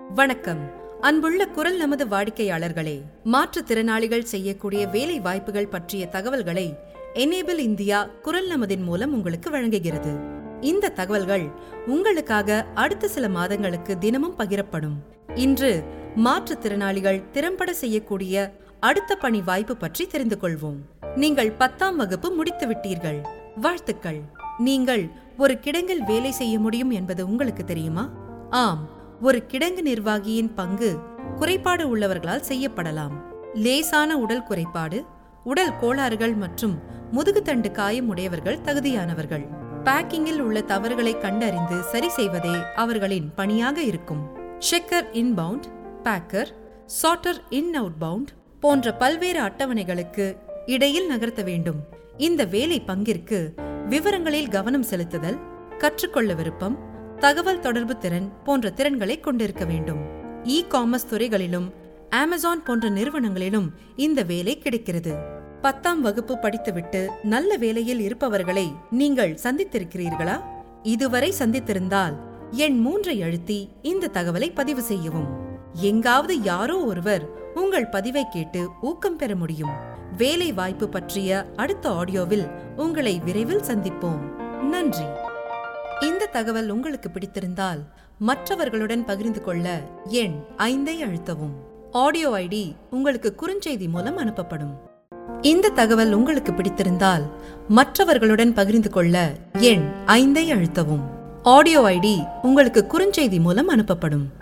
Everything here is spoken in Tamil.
வணக்கம் அன்புள்ள குரல் நமது வாடிக்கையாளர்களே மாற்றுத்திறனாளிகள் செய்யக்கூடிய வேலை வாய்ப்புகள் பற்றிய தகவல்களை எனேபிள் இந்தியா குரல் நமதின் மூலம் உங்களுக்கு வழங்குகிறது இந்த தகவல்கள் உங்களுக்காக அடுத்த சில மாதங்களுக்கு தினமும் பகிரப்படும் இன்று மாற்றுத்திறனாளிகள் திறம்பட செய்யக்கூடிய அடுத்த பணி வாய்ப்பு பற்றி தெரிந்து கொள்வோம் நீங்கள் பத்தாம் வகுப்பு முடித்து விட்டீர்கள் வாழ்த்துக்கள் நீங்கள் ஒரு கிடங்கில் வேலை செய்ய முடியும் என்பது உங்களுக்கு தெரியுமா ஆம் ஒரு கிடங்கு நிர்வாகியின் பங்கு குறைபாடு உள்ளவர்களால் செய்யப்படலாம் லேசான உடல் குறைபாடு உடல் கோளாறுகள் மற்றும் முதுகுத்தண்டு காயம் உடையவர்கள் தகுதியானவர்கள் பேக்கிங்கில் உள்ள தவறுகளை கண்டறிந்து சரி செய்வதே அவர்களின் பணியாக இருக்கும் checker inbound packer sorter in out bound போன்ற பல்வேறு அட்டவணைகளுக்கு இடையில் நகர்த்த வேண்டும் இந்த வேலை பங்கிற்கு விவரங்களில் கவனம் செலுத்துதல் கற்றுக்கொள்ள விருப்பம் தகவல் தொடர்பு திறன் போன்ற திறன்களை கொண்டிருக்க வேண்டும் இ காமர்ஸ் துறைகளிலும் அமேசான் போன்ற நிறுவனங்களிலும் இந்த வேலை கிடைக்கிறது பத்தாம் வகுப்பு படித்துவிட்டு நல்ல வேலையில் இருப்பவர்களை நீங்கள் சந்தித்திருக்கிறீர்களா இதுவரை சந்தித்திருந்தால் எண் மூன்றை அழுத்தி இந்த தகவலை பதிவு செய்யவும் எங்காவது யாரோ ஒருவர் உங்கள் பதிவை கேட்டு ஊக்கம் பெற முடியும் வேலை வாய்ப்பு பற்றிய அடுத்த ஆடியோவில் உங்களை விரைவில் சந்திப்போம் நன்றி இந்த தகவல் உங்களுக்கு பிடித்திருந்தால் மற்றவர்களுடன் பகிர்ந்து கொள்ள எண் ஐந்தை அழுத்தவும் ஆடியோ ஐடி உங்களுக்கு குறுஞ்செய்தி மூலம் அனுப்பப்படும் இந்த தகவல் உங்களுக்கு பிடித்திருந்தால் மற்றவர்களுடன் பகிர்ந்து கொள்ள எண் ஐந்தை அழுத்தவும் ஆடியோ ஐடி உங்களுக்கு குறுஞ்செய்தி மூலம் அனுப்பப்படும்